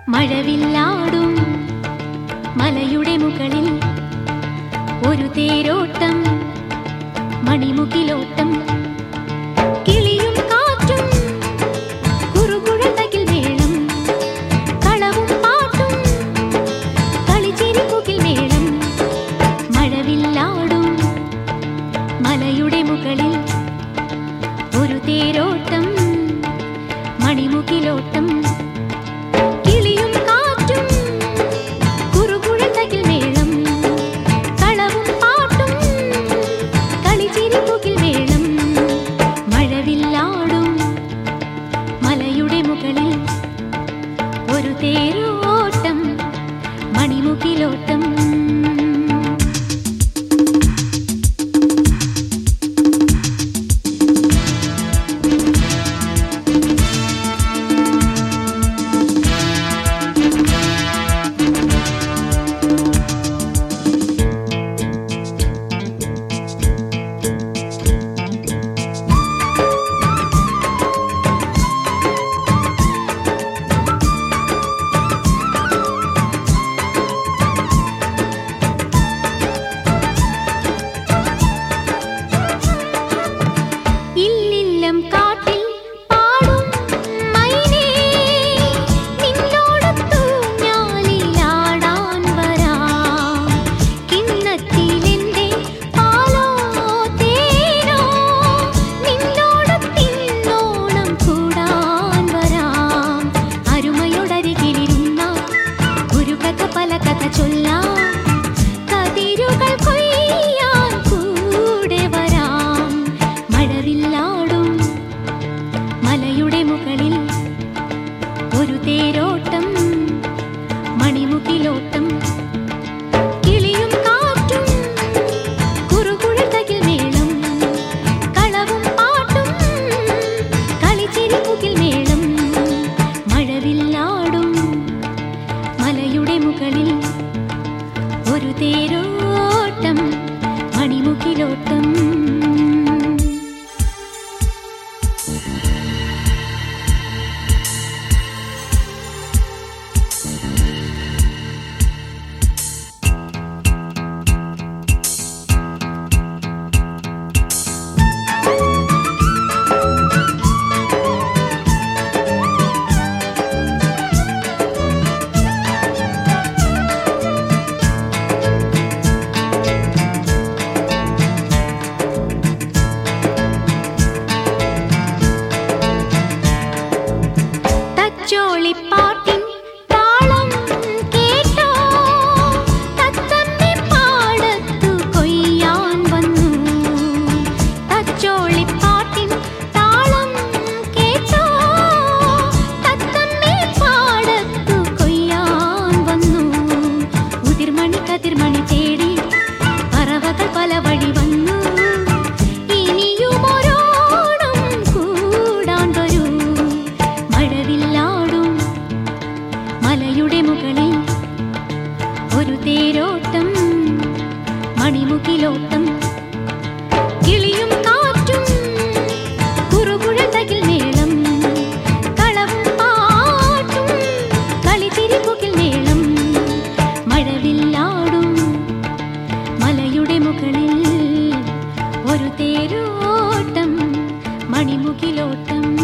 മഴവില്ലാടും മലയുടെ മുകളിൽ ഒരു തേരോട്ടം മണിമുകിലോട്ടം കിളിയും കാറ്റും കുറുകുഴതകിൽ മേളം കളവും പാട്ടും കളിച്ചിരിപ്പുകിൽ മേളം മഴവില്ലാടും മലയുടെ മുകളിൽ ഒരു തേരോട്ടം മണിമുകിലോട്ടം കിളിയും കാറ്റും കുറുകുഴതകിൽ മേളം കളവും പാട്ടും കളിച്ചിരിപ്പുകിൽ മേളം മഴവില്ലാടും മലയുടെ മുകളിൽ ഒരു തേരോട്ടം മണിമുകിലോട്ടം ഇല്ലില്ലം കാട്ടിൽ പാടും മൈനേ നിന്നോടൊത്തു ഞാലിലാടാൻ വരാം കിണ്ണത്തിലെന്റെ പാലോ തേനോ നിന്നോടൊത്തിന്നോണം കൂടാൻ വരാം അരുമയോടരികിലിരുന്ന ഒരു കഥ പല കഥ ചൊല്ലാം കതിരുകൾ കൊയ്യാൻ കൂടെ വരാം മഴവില്ലാടും മലയുടെ മുകളിൽ ഒരു തേരോട്ടം മണിമുകിലോട്ടം കിളിയും കാറ്റും കുറുകുഴതകിൽ മേളം കളവും പാട്ടും കളിച്ചിരിപ്പുകിൽ മേളം മഴവില്ലാടും മലയുടെ മുകളിൽ ഒരു തേരോട്ടം മണിമുകിലോട്ടം തച്ചോളിപ്പാട്ടിൻ താളം കേട്ടോ തത്തമ്മെ പാടത്തു കൊയ്യാൻ വന്നു തച്ചോളിപ്പാട്ടിൻ താളം കേട്ടോ തത്തമ്മെ പാടത്തു കൊയ്യാൻ വന്നു ഉതിർമണി കതിർമണി തേടി പറവകൾ പല വഴി വന്നു ഇനിയും ഒരോണം കൂടാൻ വരൂ മഴവില്ലാടും മലയുടെ മുകളിൽ ഒരു തേരോട്ടം മണിമുകിലോട്ടം കിളിയും കാറ്റും കുറുകുഴതകിൽ മേളം കളവും പാട്ടും കളിത്തിരിപ്പുകിൽ മേളം മഴവില്ലാടും മലയുടെ മുകളിൽ ഒരു തേരോട്ടം മണിമുകിലോട്ടം